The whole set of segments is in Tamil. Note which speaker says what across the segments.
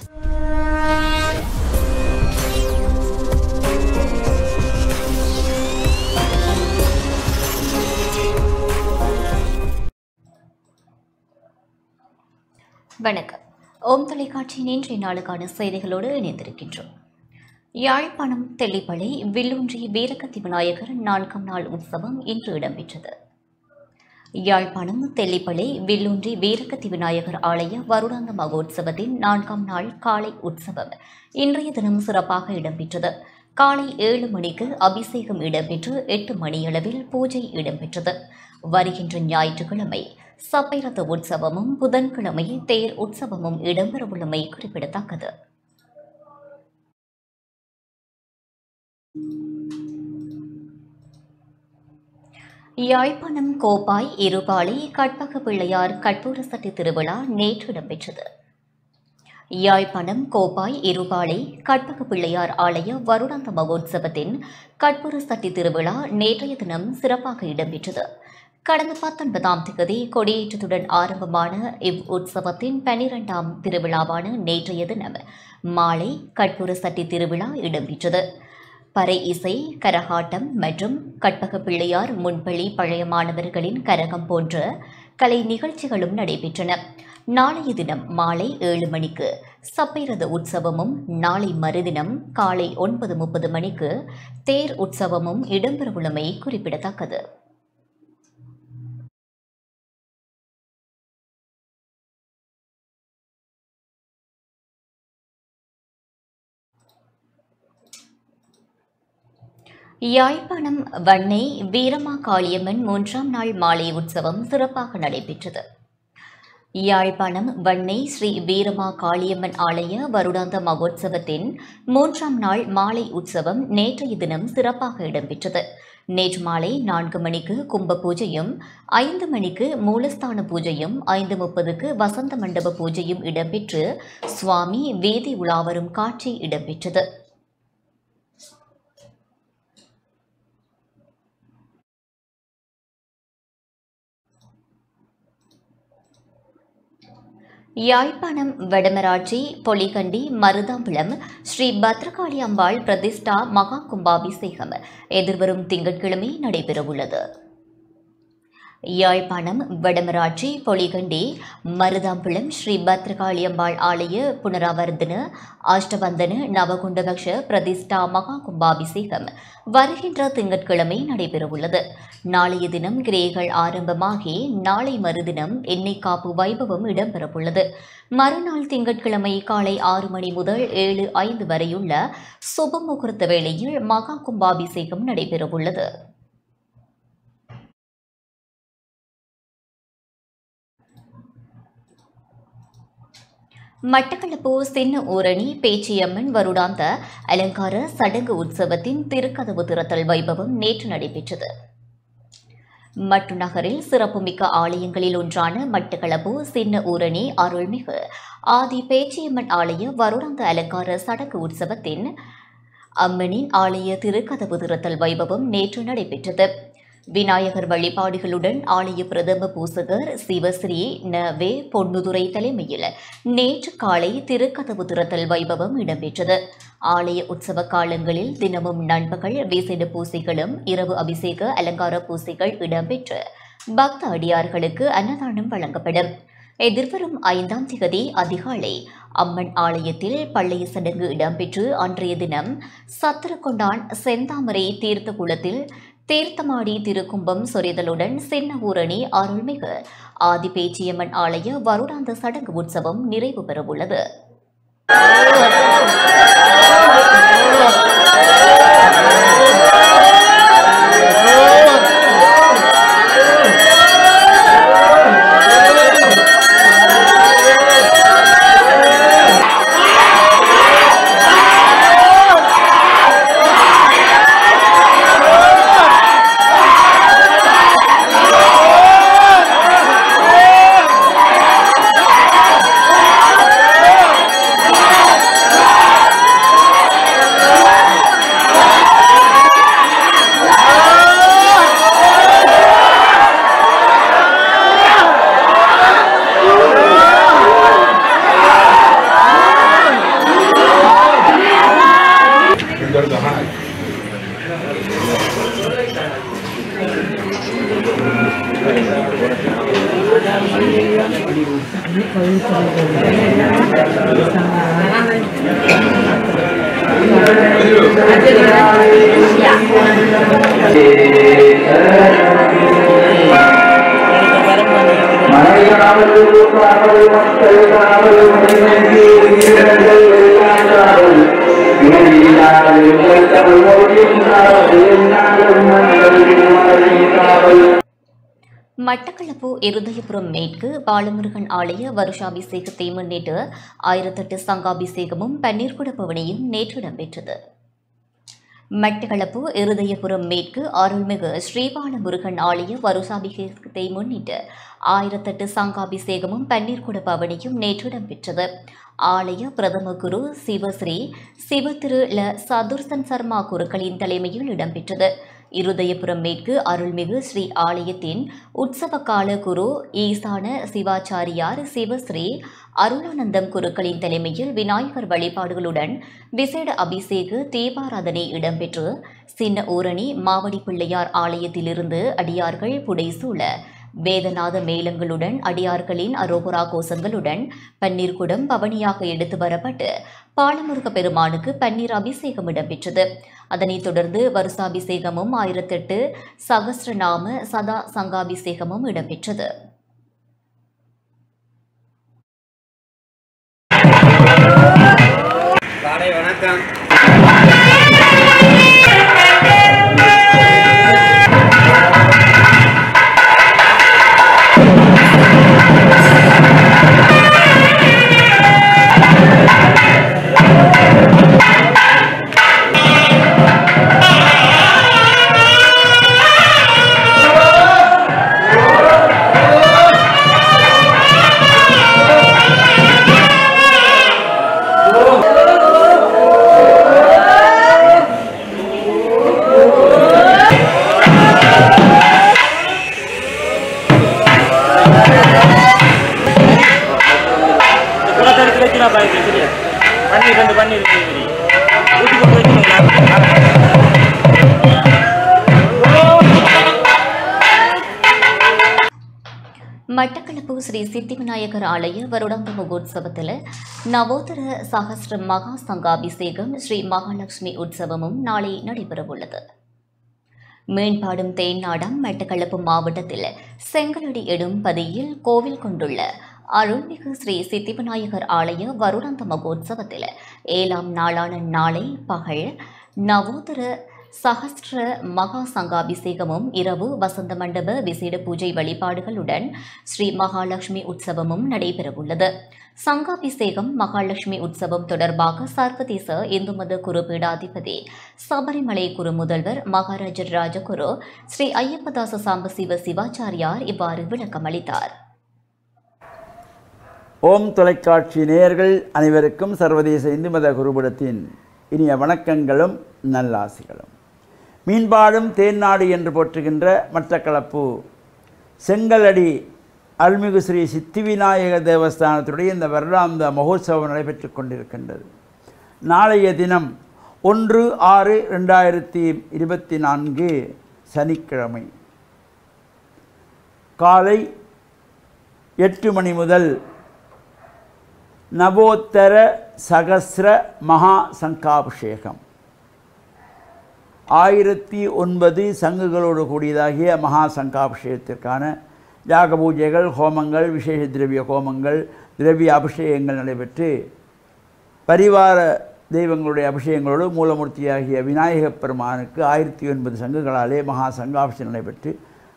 Speaker 1: வணக்கம் ஓம் தொலைக்காட்சியின் இன்றைய நாளுக்கான செய்திகளோடு இணைந்திருக்கின்றோம் யாழ்ப்பாணம் தெல்லிப்பளை வில்லூன்றி வீரகத்தி விநாயகர் நான்காம் நாள் உற்சவம் இன்று இடம்பெற்றது யாழ்ப்பாணம் தெல்லிப்பளை வில்லூன்றி வீரகத்தி விநாயகர் ஆலய வருடாந்த மகோத்சவத்தின் நான்காம் நாள் காலை உற்சவம் இன்றைய தினம் சிறப்பாக இடம்பெற்றது காலை ஏழு மணிக்கு அபிஷேகம் இடம்பெற்று எட்டு மணியளவில் பூஜை இடம்பெற்றது வருகின்ற ஞாயிற்றுக்கிழமை சப்பைரத உற்சவமும் புதன்கிழமை தேர் உற்சவமும் இடம்பெறவுள்ளமை குறிப்பிடத்தக்கது யாழ்ப்பாணம் கோப்பாய் இருபாலை கற்பக பிள்ளையார் கற்பூர சட்டி திருவிழா நேற்று இடம்பெற்றது யாழ்ப்பாணம் கோப்பாய் இருபாலை கற்பக பிள்ளையார் ஆலய வருடாந்த மகோத்சவத்தின் கற்பூர சட்டி திருவிழா நேற்றைய தினம் சிறப்பாக இடம்பெற்றது கடந்த பத்தொன்பதாம் தேதி கொடியேற்றத்துடன் ஆரம்பமான இவ் உற்சவத்தின் பனிரெண்டாம் திருவிழாவான நேற்றைய தினம் மாலை கற்பூர சட்டி திருவிழா இடம்பெற்றது பறை இசை கரகாட்டம் மற்றும் கற்பக பிள்ளையார் முன்பள்ளி பழைய மாணவர்களின் கரகம் போன்ற கலை நிகழ்ச்சிகளும் நடைபெற்றன நாளைய தினம் மாலை ஏழு மணிக்கு சப்பைரத உற்சவமும் நாளை மறுதினம் காலை ஒன்பது முப்பது மணிக்கு தேர் உற்சவமும் இடம்பெறவுள்ளமை குறிப்பிடத்தக்கது யாழ்ப்பாணம் வண்ணை வீரமா காளியம்மன் மூன்றாம் நாள் மாலை உற்சவம் சிறப்பாக நடைபெற்றது யாழ்ப்பாணம் வண்ணை ஸ்ரீ வீரமா காளியம்மன் ஆலய வருடாந்த மகோத்சவத்தின் மூன்றாம் நாள் மாலை உற்சவம் நேற்றைய தினம் சிறப்பாக இடம்பெற்றது நேற்று மாலை நான்கு மணிக்கு கும்ப பூஜையும் ஐந்து மணிக்கு மூலஸ்தான பூஜையும் ஐந்து முப்பதுக்கு வசந்த மண்டப பூஜையும் இடம்பெற்று சுவாமி வீதி உலாவரும் காட்சி இடம்பெற்றது யாழ்ப்பாணம் வடமராட்சி பொலிகண்டி மருதாம்பலம் ஸ்ரீ பத்ரகாளி அம்பாள் பிரதிஷ்டா மகா கும்பாபிஷேகம் எதிர்வரும் திங்கட்கிழமை நடைபெறவுள்ளது யாழ்ப்பாணம் வடமராட்சி பொலிகண்டி மருதாம்பலம் ஸ்ரீ பத்ரகாளி அம்பாள் ஆலய புனராவர்த்தன அஷ்டவந்தன நவகுண்டபக்ஷ பிரதிஷ்டா மகா கும்பாபிஷேகம் வருகின்ற திங்கட்கிழமை நடைபெறவுள்ளது நாளைய தினம் கிரேகள் ஆரம்பமாகி நாளை மறுதினம் எண்ணெய் காப்பு வைபவம் இடம்பெறவுள்ளது மறுநாள் திங்கட்கிழமை காலை ஆறு மணி முதல் ஏழு ஐந்து வரையுள்ள சுப முகூர்த்த வேளையில் மகா கும்பாபிஷேகம் நடைபெறவுள்ளது மட்டக்களப்பு சின்ன ஊரணி பேச்சியம்மன் வருடாந்த அலங்கார சடங்கு உற்சவத்தின் திருக்கதவு திறத்தல் வைபவம் நேற்று நடைபெற்றது மட்டு நகரில் சிறப்புமிக்க ஆலயங்களில் ஒன்றான மட்டக்களப்பு சின்ன ஊரணி அருள்மிகு ஆதி பேச்சியம்மன் ஆலய வருடாந்த அலங்கார சடங்கு உற்சவத்தின் அம்மனின் ஆலய திருக்கதவு திறத்தல் வைபவம் நேற்று நடைபெற்றது விநாயகர் வழிபாடுகளுடன் ஆலய பிரதம பூசகர் சிவஸ்ரீ ந வே பொன்னுதுரை தலைமையில் நேற்று காலை திருக்கதவு திறத்தல் வைபவம் இடம்பெற்றது ஆலய உற்சவ காலங்களில் தினமும் நண்பகல் விசேட பூசைகளும் இரவு அபிஷேக அலங்கார பூசைகள் இடம்பெற்று பக்த அடியார்களுக்கு அன்னதானம் வழங்கப்படும் எதிர்வரும் ஐந்தாம் திகதி அதிகாலை அம்மன் ஆலயத்தில் பள்ளைய சடங்கு இடம்பெற்று அன்றைய தினம் சத்திரக்கொண்டான் செந்தாமரை தீர்த்த குளத்தில் தீர்த்தமாடி திருக்கும்பம் சொரிதலுடன் சின்ன ஊரணி அருள்மிகு ஆதிபேச்சியம்மன் ஆலய வருடாந்த சடங்கு உற்சவம் நிறைவு பெறவுள்ளது
Speaker 2: Yeah.
Speaker 1: மட்டக்களப்பு இருதயபுரம் மேற்கு பாலமுருகன் ஆலய வருஷாபிஷேகத்தை முன்னிட்டு ஆயிரத்தெட்டு சங்காபிஷேகமும் பன்னீர் குடப்பவனியும் நேற்று இடம்பெற்றது மட்டக்களப்பு இருதயபுரம் மேற்கு அருள்மிகு ஸ்ரீபாலமுருகன் ஆலய வருஷாபிஷேகத்தை முன்னிட்டு ஆயிரத்தெட்டு சங்காபிஷேகமும் பன்னீர் குடப்பவனியும் நேற்று இடம்பெற்றது ஆலய பிரதம குரு சிவஸ்ரீ சிவதிரு ல சதுர்சன் சர்மா குருக்களின் தலைமையில் இடம்பெற்றது இருதயபுரம் மேற்கு அருள்மிகு ஸ்ரீ ஆலயத்தின் உற்சவ கால குரு ஈசான சிவாச்சாரியார் சிவஸ்ரீ அருளானந்தம் குருக்களின் தலைமையில் விநாயகர் வழிபாடுகளுடன் விசேட அபிஷேக தீபாராதனை இடம்பெற்று சின்ன ஊரணி மாவடி பிள்ளையார் ஆலயத்திலிருந்து அடியார்கள் புடைசூழ வேதநாத மேளங்களுடன் அடியார்களின் அரோகுரா கோஷங்களுடன் பன்னீர் குடம் பவனியாக எடுத்து வரப்பட்டு பாலமுருக பெருமானுக்கு பன்னீர் அபிஷேகம் இடம்பெற்றது அதனைத் தொடர்ந்து வருஷாபிஷேகமும் ஆயிரத்தெட்டு சகஸ்ரநாம சதா சங்காபிஷேகமும் இடம்பெற்றது
Speaker 2: காலை வணக்கம் குளத்தடுத்து வச்சுனா பாருங்க சரியா பன்னீர் ரெண்டு பன்னீர் இருக்குது வீட்டுக்கு போயிட்டு
Speaker 1: மட்டக்களப்பு ஸ்ரீ சித்தி விநாயகர் ஆலய வருடாந்த மகோத்சவத்தில் நவோதர சகஸ்ர மகா சங்காபிஷேகம் ஸ்ரீ மகாலட்சுமி உற்சவமும் நாளை நடைபெறவுள்ளது மேம்பாடும் தேனாடம் மட்டக்களப்பு மாவட்டத்தில் செங்கலடி எடும் பதியில் கோவில் கொண்டுள்ள அருள்மிகு ஸ்ரீ சித்திவிநாயகர் ஆலய வருடாந்த மகோத்சவத்தில் ஏழாம் நாளான நாளை பகல் நவோதர சகஸ்ர மகா சங்காபிஷேகமும் இரவு வசந்த மண்டப விசேட பூஜை வழிபாடுகளுடன் ஸ்ரீ மகாலட்சுமி உற்சவமும் நடைபெறவுள்ளது சங்காபிஷேகம் மகாலட்சுமி உற்சவம் தொடர்பாக சர்வதேச இந்து மத குரு பீடாதிபதி சபரிமலை குரு முதல்வர் மகாராஜர் ராஜகுரு ஸ்ரீ ஐயப்பதாச சாம்பசிவ சிவாச்சாரியார் இவ்வாறு விளக்கமளித்தார்
Speaker 3: ஓம் தொலைக்காட்சி நேயர்கள் அனைவருக்கும் சர்வதேச இந்து மத குருபடத்தின் இனிய வணக்கங்களும் நல்லாசிகளும் மீன்பாடும் தேன்நாடு என்று போற்றுகின்ற மட்டக்களப்பு செங்கலடி அருள்மிகு ஸ்ரீ சித்திவிநாயக தேவஸ்தானத்துடைய இந்த வருடாந்த மகோத்சவம் நடைபெற்று கொண்டிருக்கின்றது நாளைய தினம் ஒன்று ஆறு ரெண்டாயிரத்தி இருபத்தி நான்கு சனிக்கிழமை காலை எட்டு மணி முதல் நவோத்தர சகஸ்ர மகா சங்காபிஷேகம் ஆயிரத்தி ஒன்பது சங்குகளோடு கூடியதாகிய மகா சங்காபிஷேகத்திற்கான யாக பூஜைகள் ஹோமங்கள் விசேஷ திரவிய ஹோமங்கள் திரவிய அபிஷேகங்கள் நடைபெற்று பரிவார தெய்வங்களுடைய அபிஷேகங்களோடு மூலமூர்த்தியாகிய விநாயகப் பெருமானுக்கு ஆயிரத்தி ஒன்பது சங்குகளாலே மகா சங்காபிஷேகம் நடைபெற்று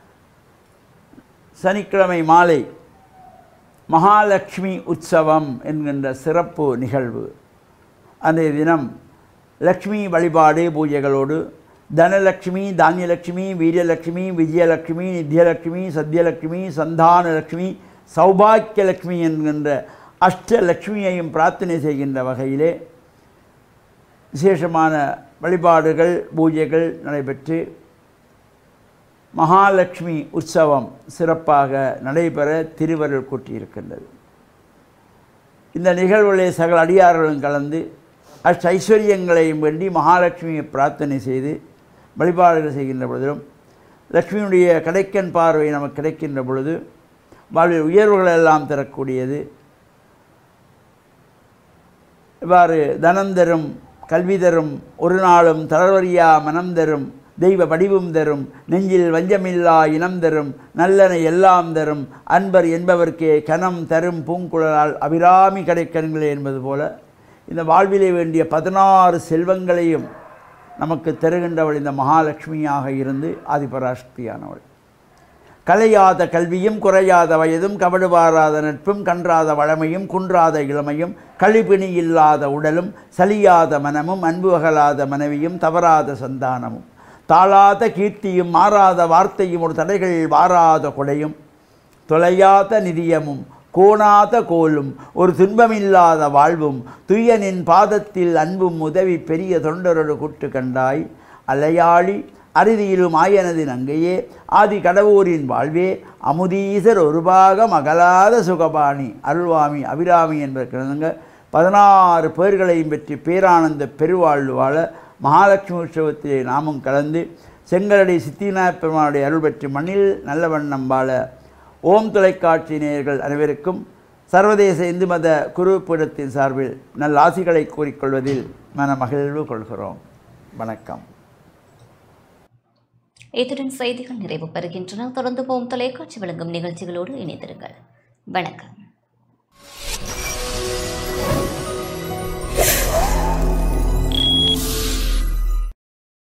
Speaker 3: சனிக்கிழமை மாலை மகாலட்சுமி உற்சவம் என்கின்ற சிறப்பு நிகழ்வு அன்றைய தினம் லக்ஷ்மி வழிபாடு பூஜைகளோடு தனலட்சுமி தானியலட்சுமி வீரியலட்சுமி விஜயலட்சுமி நித்யலட்சுமி சத்யலட்சுமி சந்தானலட்சுமி சௌபாக்கியலட்சுமி என்கின்ற அஷ்டலட்சுமியையும் பிரார்த்தனை செய்கின்ற வகையிலே விசேஷமான வழிபாடுகள் பூஜைகள் நடைபெற்று மகாலட்சுமி உற்சவம் சிறப்பாக நடைபெற திருவருள் கூட்டியிருக்கின்றது இந்த நிகழ்வுகளை சகல அடியார்களும் கலந்து அஷ்ட ஐஸ்வர்யங்களையும் வேண்டி மகாலட்சுமியை பிரார்த்தனை செய்து வழிபாடுகள் செய்கின்ற பொழுதிலும் லக்ஷ்மியுடைய கடைக்கன் பார்வை நமக்கு கிடைக்கின்ற பொழுது வாழ்வில் உயர்வுகள் எல்லாம் தரக்கூடியது இவ்வாறு தனம் தரும் கல்வி தரும் ஒரு நாளும் தளர்வறியா மனம் தரும் தெய்வ வடிவும் தரும் நெஞ்சில் வஞ்சமில்லா இனம் தரும் நல்லன எல்லாம் தரும் அன்பர் என்பவர்க்கே கனம் தரும் பூங்குழலால் அபிராமி கடைக்கண்களே என்பது போல இந்த வாழ்விலே வேண்டிய பதினாறு செல்வங்களையும் நமக்கு தருகின்றவள் இந்த மகாலட்சுமியாக இருந்து ஆதிபராசக்தியானவள் கலையாத கல்வியும் குறையாத வயதும் கபடுபாராத நட்பும் கன்றாத வளமையும் குன்றாத இளமையும் கழிப்பிணி இல்லாத உடலும் சலியாத மனமும் அன்பு அகலாத மனைவியும் தவறாத சந்தானமும் தாளாத கீர்த்தியும் மாறாத வார்த்தையும் ஒரு தடைகள் வாராத கொடையும் தொலையாத நிதியமும் கோணாத கோலும் ஒரு துன்பமில்லாத வாழ்வும் துய்யனின் பாதத்தில் அன்பும் உதவி பெரிய தொண்டரொரு கூட்டு கண்டாய் அலையாளி அறுதியிலும் ஆயனது நங்கையே ஆதி கடவுரின் வாழ்வே அமுதீசர் ஒரு பாகம் அகலாத சுகபாணி அருள்வாமி அபிராமி என்ற கிழங்க பதினாறு பேர்களையும் பெற்று பேரானந்த பெருவாழ்வு வாழ மகாலட்சுமி உற்சவத்திலே நாமும் கலந்து செங்கலடி சித்திநாயக் பெருமானுடைய அருள் பெற்று மண்ணில் நல்ல வண்ணம் வாழ ஓம் தொலைக்காட்சி நேயர்கள் அனைவருக்கும் சர்வதேச இந்து மத குரு பீடத்தின் சார்பில் நல்ல ஆசிகளை கூறிக்கொள்வதில் மன மகிழ்வு கொள்கிறோம் வணக்கம்
Speaker 1: இத்துடன் செய்திகள் நிறைவு பெறுகின்றன தொடர்ந்து போம் தொலைக்காட்சி வழங்கும் நிகழ்ச்சிகளோடு இணைந்திருங்கள் வணக்கம்